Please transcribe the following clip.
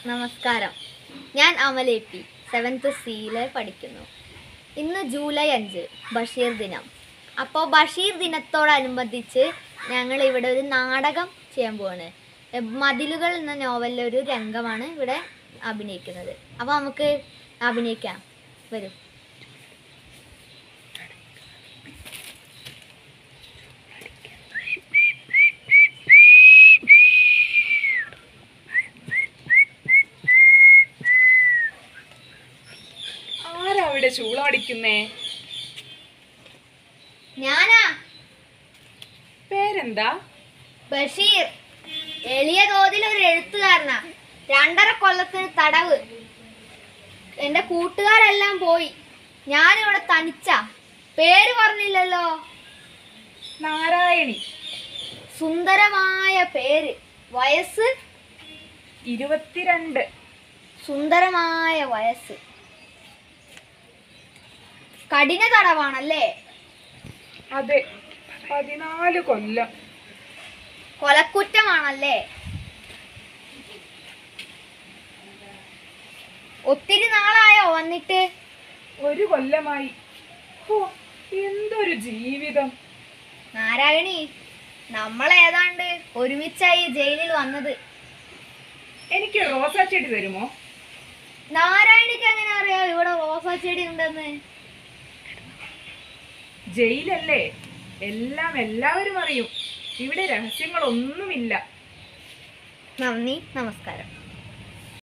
നമസ്കാരം ഞാൻ Amala P seventh സിയിൽ പഠിക്കുന്നു ഇന്ന് ജൂലൈ അഞ്ച് ബഷീർ ദിനം അപ്പോൾ ബഷീർ ദിനത്തോടനുബന്ധിച്ച് ഞങ്ങൾ ഇവിടെ ഒരു നാടകം ചെയ്യാൻ പോവാണ് എ, മതിലുകൾ എന്ന നോവലിലെ ഒരു രംഗമാണ് ഇവിടെ അഭിനയിക്കുന്നത് അപ്പോൾ നമുക്ക് അഭിനയിക്കാം വരും ആരാ അവിടെ ചൂളമടിക്കുന്നേ ഞാനാ പേരെന്താ ബഷീർ എളിയ തോതിൽ ഒരു എഴുത്തുകാരനാ രണ്ടര കൊല്ലത്തിന് തടവ് എന്റെ കൂട്ടുകാരെല്ലാം പോയി ഞാനിവിടെ തനിച്ച പേര് പറഞ്ഞില്ലല്ലോ നാരായണി സുന്ദരമായ പേര് വയസ്സ് ഇരുപത്തിരണ്ട് സുന്ദരമായ വയസ്സ് കഠിന തടവാണല്ലേ അതെ പതിനാല് കൊല്ലം കൊലക്കുറ്റമാണല്ലേ ഒത്തിരി നാളായോ വന്നിട്ട് ഒരു കൊല്ലമായി ഹോ എന്തൊരു ജീവിതം നാരായണി നമ്മൾ ഏതാണ്ട് ഒരുമിച്ചായി ജയിലിൽ വന്നത് എനിക്ക് റോസാ ചെടി തരുമോ നാരായണിക്ക് എങ്ങനെ അറിയാം ഇവിടെ റോസാ ചെടി ഉണ്ടെന്ന് ജയിലല്ലേ എല്ലാം എല്ലാവരും അറിയും ഇവിടെ രഹസ്യങ്ങളൊന്നുമില്ല നന്ദി നമസ്കാരം